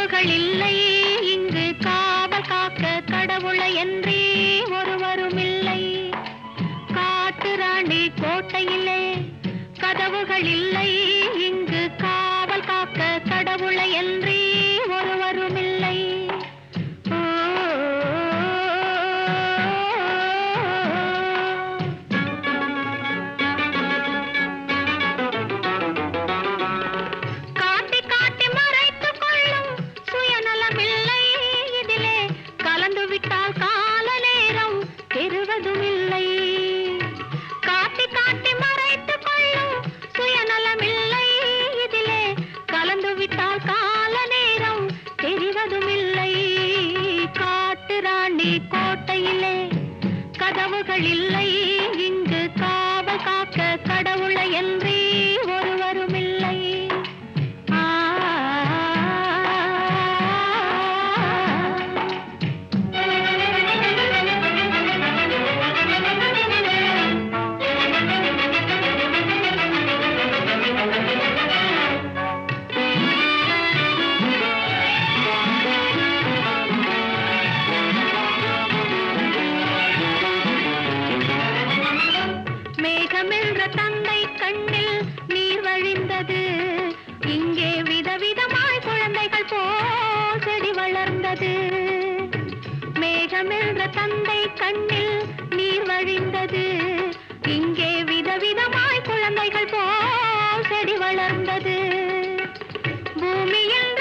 கதவுகள் இல்லை இங்கு காவல் காக்க கடவுளை என்றே ஒருவரும் இல்லை காட்டு ராணி கோட்டையிலே கதவுகள் இல்லை இங்கு காவல் காக்க கடவுளை என்றே ஒருவரும் இல்லை ஓ, காட்டி காட்டி மறைத்துக் கொள்ளும் சுயநலமில்லை இதிலே கலந்து விட்டால் கால நேரம் பெறுவதும் இல்லை காட்டி காட்டி மறைத்துக் கொள்ளும் சுயநலமில்லை இதிலே கலந்து விட்டால் கால நேரம் தெரிவதும் இல்லை காட்டு ராணி கோட்டையிலே கதவுகள் இல்லை இங்கு காவல் காக்க கடவுளை என்றே ஒருவரும் இல்லை ஆ மேகமென்ற தந்தை கண்ணில் நீர் வழிந்தது இங்கே விதவிதமாய் குழந்தைகள் போல் செடி வளர்ந்தது மேகமென்ற தந்தை கண்ணில் நீர் வழிந்தது இங்கே விதவிதமாய் குழந்தைகள் போல் செடி வளர்ந்தது பூமியில்